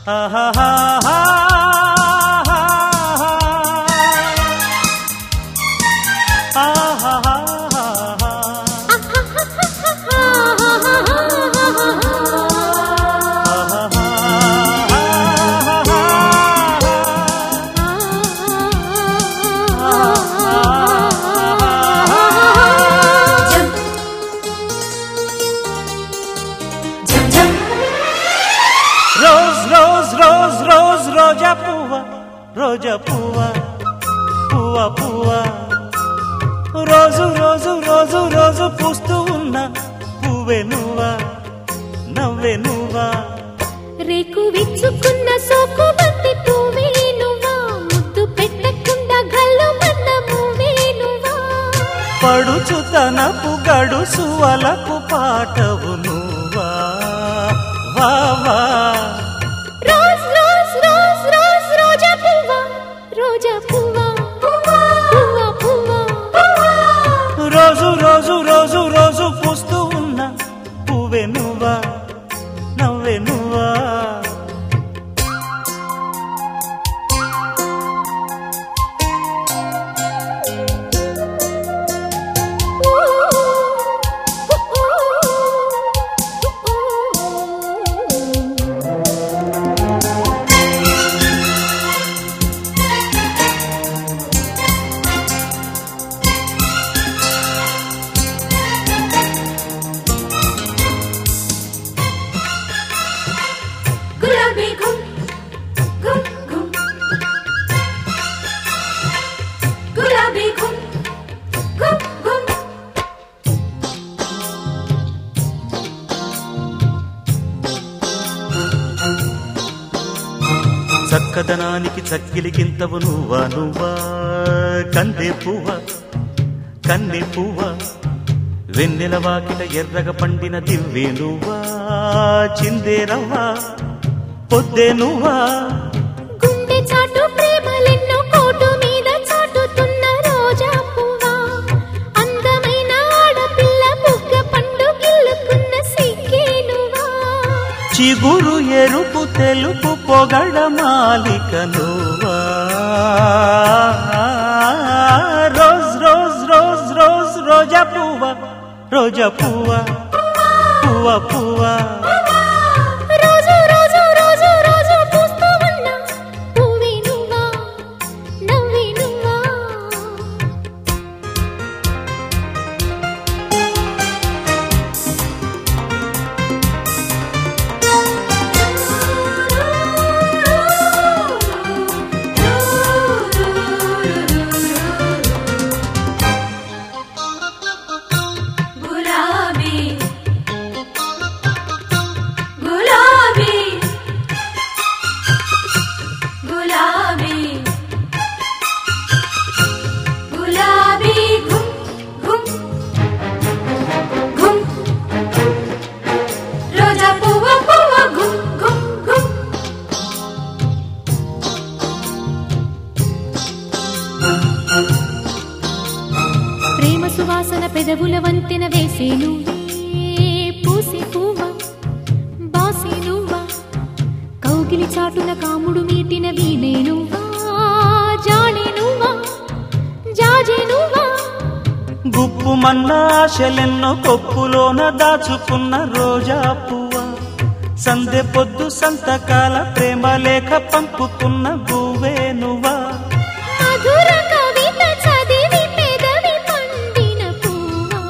ఆహాహాహా. ఆహాహాహా. Rose rose rose rose రోజా పువ్వ రోజా పువ్వ పువ్వ పువ్వ రోజు రోజు రోజు రోజు పూస్తూ ఉన్న పువ్వే నువ్వా నవ్వే నువ్వా రేకు విచ్చుకున్న సోకు బంతి పువ్వే నువ్వా ముద్దు పెట్టకుండా గల్లు మన్న మువ్వే నువ్వా పడుచు తనపు గడుసు అలకు పాటవు నువ్వా వా వా రోజ్ రోజ్ రోజ్ రోజ్ రోజా పువ్వా రోజా పువ్వా పువ్వా పువ్వా రోజు రోజు రోజు రోజు పూస్తూ ఉన్న పువ్వే నువ్వా నవ్వే నువ్వా గులాబీ గుమ్ గుమ్ గుమ్ గులాబీ గుమ్ గుమ్ గుమ్ చక్కదనానికి చక్కిలికింతవు నువ్వా నువ్వా కందే పువ్వ కన్నె పువ్వ వెన్నెల వాకిట ఎర్రగ పండిన దివ్వే నువ్వా చిందే రవ్వా పొద్దే నువ్వా గుండె చాటు ప్రేమలెన్నో కోటు మీద చాటుతున్న రోజా పువ్వా అందమైన ఆడపిల్ల బుగ్గ పండు గిల్లుకున్న సిగ్గే నువ్వా చిగురు ఎరుపు తెలుపు పొగడ మాలిక నువ్వా రోజ్ రోజ్ రోజ్ రోజ్ రోజా పువ్వ రోజా పువ్వ పువ్వ పువ్వ రోజు రోజు రోజు రోజు పూస్తూ ఉన్న పువ్వే నువ్వా నవ్వే నువ్వా గులాబీ గులాబీ గులాబీ గులాబీ గుమ్ గుమ్ గుమ్ రోజా పువ్వ పువ్వ గుమ్ గుమ్ గుమ్ ప్రేమ సువాసన పెదవుల వంతెన వేసే నువ్వే పూసే పువ్వ బాసే నువ్వా కౌగిలి చాటున కాముడు మీటిన వీణే నువ్వా జాడే నువ్వా జాజే నువ్వా గుప్పు మన్న ఆశలెన్నో కొప్పులోన దాచుకున్న రోజా పువ్వ సందె పొద్దు సంతకాల ప్రేమ లేఖ పంపుకున్న గువ్వే నువ్వా మధుర కవిత చదివి పెదవి పండిన పువ్వా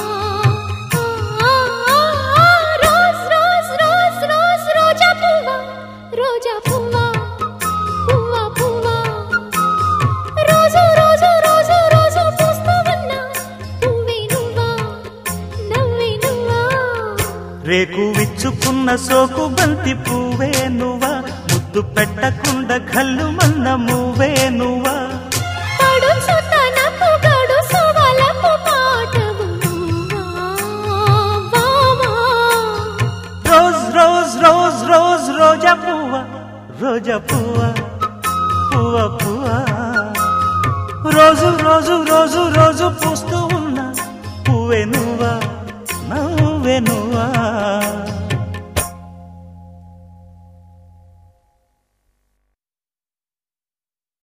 ఆ, ఆ, ఆ, రోజ్ రోజ్ రోజ్ రోజ్ రోజా పువ్వా రోజా పువ్వా పువ్వా పువ్వా రోజు రోజు రోజు రోజు పూస్తూ ఉన్న పువ్వే నువ్వా నవ్వే నువ్వా రేకు విచ్చుకున్న సోకు బంతి పువ్వే నువ్వా ముద్దు పెట్టకుండా కళ్ళు మన్న మువ్వే నువ్వా పడుచు తనపు గడుసు వలపు పాటవు నువ్వా వావా రోజ్ రోజ్ రోజ్ రోజ్ రోజా పువ్వ రోజా పువ్వ పువ్వ పువ్వ రోజు రోజు రోజు రోజు పూస్తూ ఉన్న పువ్వే నువ్వా